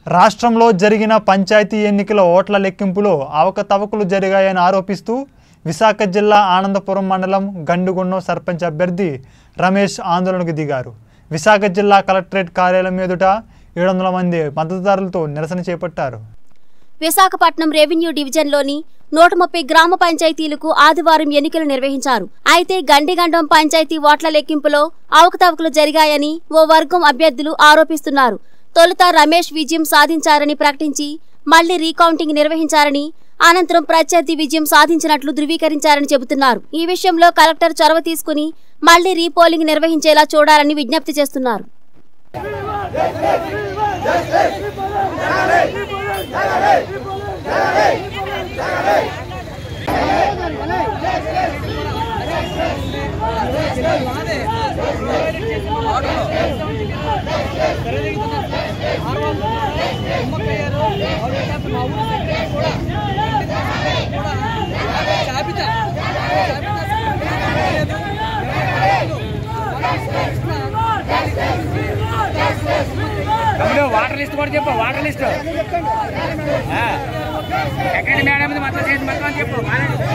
రాష్ట్రంలో జరిగిన పంచాయతీ ఎన్నికల ఓట్ల లెక్కింపులో అవకతవకలు జరిగాయని ఆరోపిస్తూ విశాఖ జిల్లా ఆనందపురం మండలం గండుగొండం సర్పంచ్ అభ్యర్థి రమేష్ ఆందోళనకు దిగారు విశాఖ జిల్లా కలెక్టరేట్ కార్యాలయం ఎదుట ఏడు వందల మంది మద్దతుదారులతో నిరసన చేపట్టారు విశాఖపట్నం రెవెన్యూ డివిజన్లోని నూట ముప్పై గ్రామ పంచాయతీలకు ఆదివారం ఎన్నికలు నిర్వహించారు అయితే గండిగండం పంచాయతీ ఓట్ల లెక్కింపులో అవకతవకలు జరిగాయని ఓ వర్గం అభ్యర్థులు ఆరోపిస్తున్నారు తొలుత రమేష్ విజయం సాధించారని ప్రకటించి మళ్లీ రీకౌంటింగ్ నిర్వహించారని అనంతరం ప్రత్యర్థి విజయం సాధించినట్లు ధృవీకరించారని చెబుతున్నారు ఈ విషయంలో కలెక్టర్ చొరవ తీసుకుని మళ్లీ రీపోలింగ్ నిర్వహించేలా చూడాలని విజ్ఞప్తి చేస్తున్నారు తమ్ముడు వాటర్ లిస్ట్ కూడా చెప్పు వాటర్ లిస్ట్ ఆ. సెక్రటరీ మేడం మొత్తం చేసి మొత్తం చెప్పు